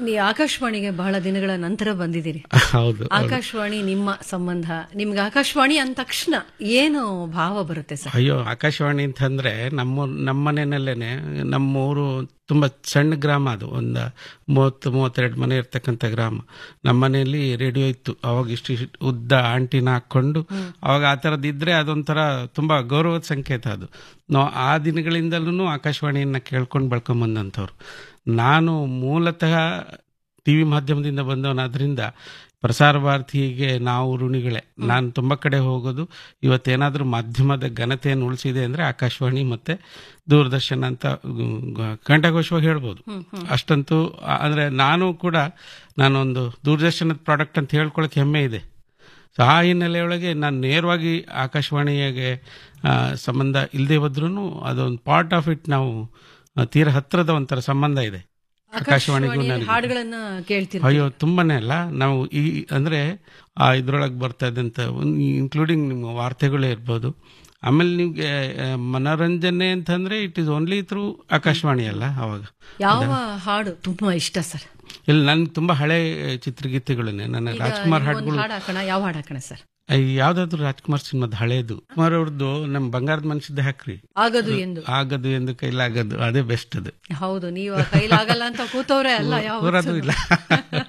ನೀ ಆಕಾಶವಾಣಿಗೆ ಬಹಳ ದಿನಗಳ ನಂತರ ಬಂದಿದ್ದೀರಿ ಹೌದು ಆಕಾಶವಾಣಿ ನಿಮ್ಮ ಸಂಬಂಧ ನಿಮ್ಗೆ ಆಕಾಶವಾಣಿ ಅಂದ ತಕ್ಷಣ ಏನು ಭಾವ ಬರುತ್ತೆ ಸರ್ ಅಯ್ಯೋ ಆಕಾಶವಾಣಿ ಅಂತಂದ್ರೆ ನಮ್ಮ ನಮ್ಮ ಮನೆಯಲ್ಲೇನೆ ನಮ್ಮೂರು ತುಂಬಾ ಸಣ್ಣ ಗ್ರಾಮ ಅದು ಒಂದು ಮೂವತ್ತು ಮೂವತ್ತೆರಡು ಮನೆ ಇರ್ತಕ್ಕಂಥ ಗ್ರಾಮ ನಮ್ಮ ಮನೆಯಲ್ಲಿ ರೇಡಿಯೋ ಇತ್ತು ಅವಾಗ ಇಷ್ಟು ಇಷ್ಟು ಉದ್ದ ಆಂಟಿನ ಹಾಕೊಂಡು ಅವಾಗ ಆ ಥರದ್ದು ಇದ್ರೆ ಅದೊಂಥರ ತುಂಬಾ ಗೌರವದ ಸಂಕೇತ ಅದು ನಾವು ಆ ದಿನಗಳಿಂದಲೂ ಆಕಾಶವಾಣಿಯನ್ನ ಕೇಳ್ಕೊಂಡು ಬೆಳ್ಕೊಂಬಂದಂಥವ್ರು ನಾನು ಮೂಲತಃ ಟಿ ವಿ ಮಾಧ್ಯಮದಿಂದ ಬಂದವನಾದ್ರಿಂದ ಪ್ರಸಾರ ಭಾರತಿಗೆ ನಾವು ಋಣಿಗಳೇ ನಾನು ತುಂಬ ಕಡೆ ಹೋಗೋದು ಇವತ್ತೇನಾದರೂ ಮಾಧ್ಯಮದ ಘನತೆಯನ್ನು ಉಳಿಸಿದೆ ಅಂದರೆ ಆಕಾಶವಾಣಿ ಮತ್ತು ದೂರದರ್ಶನ ಅಂತ ಕಂಠಘೋಷವಾಗಿ ಹೇಳ್ಬೋದು ಅಷ್ಟಂತೂ ಆ- ಅಂದ್ರೆ ನಾನು ಕೂಡ ನಾನೊಂದು ದೂರದರ್ಶನದ ಪ್ರಾಡಕ್ಟ್ ಅಂತ ಹೇಳ್ಕೊಳಕ್ಕೆ ಹೆಮ್ಮೆ ಇದೆ ಸೊ ಆ ಹಿನ್ನೆಲೆಯೊಳಗೆ ನಾನು ನೇರವಾಗಿ ಆಕಾಶವಾಣಿಗೆ ಆ, ಸಂಬಂಧ ಇಲ್ಲದೆ ಹೋದ್ರೂ ಅದೊಂದು ಪಾರ್ಟ್ ಆಫ್ ಇಟ್ ನಾವು ಆ, ತೀರ ಹತ್ತಿರದ ಒಂಥರ ಸಂಬಂಧ ಇದೆ ಆಕಾಶವಾಣಿಗೂ ಆಕಾಶವಾಣಿಯಲ್ಲಿ ನನಗೆ ಹಾಡುಗಳನ್ನ ಕೇಳ್ತೀರಿ ಅಯ್ಯೋ ತುಂಬಾನೇ ಅಲ್ಲ ನಾವು ಈ ಅಂದ್ರೆ ಆ ಇದ್ರೊಳಗೆ ಬರ್ತಾ ಇದ್ದಂತ ಇನ್ಕ್ಲೂಡಿಂಗ್ ನಿಮ್ಮ ವಾರ್ತೆಗಳೇ ಇರ್ಬೋದು ಆಮೇಲೆ ನಿಮ್ಗೆ ಆ, ಮನೋರಂಜನೆ ಅಂತಂದ್ರೆ it is only through Akashvani ಅಲ್ಲ ಅವಾಗ ಯಾವ ಹಾಡು ತುಂಬಾ ಇಷ್ಟ ಸರ್ ಇಲ್ಲಿ ನನ್ಗೆ ತುಂಬಾ ಹಳೆ ಚಿತ್ರಗೀತೆಗಳನ್ನೇ ನನ್ನ ರಾಜ್ಕುಮಾರ್ ಒಂದು ಹಾಡುಗಳು ಹಾಡು ಹಾಕೋಣ ಯಾವ ಹಾಡು ಹಾಕೋಣ ಸರ್ ಯಾವ್ದಾದ್ರು ರಾಜ್ಕುಮಾರ್ ಸಿನಿಮಾದ ಹಳೇದು ಕುಮಾರ್ ಅವ್ರದ್ದು ನಮ್ ಬಂಗಾರದ ಮನುಷ್ಯದ ಹಾಕ್ರಿ ಆಗದು ಎಂದು ಆಗದು ಎಂದು ಕೈಲಾಗದು ಅದೇ ಬೆಸ್ಟ್ ಅದು ಹೌದು ನೀವು ಆ ಕೈಲಾಗಲ್ಲ ಅಂತ ಕೂತವ್ರೆ ಅಲ್ಲ ಯಾವ ಕೂರೋದು ಇಲ್ಲ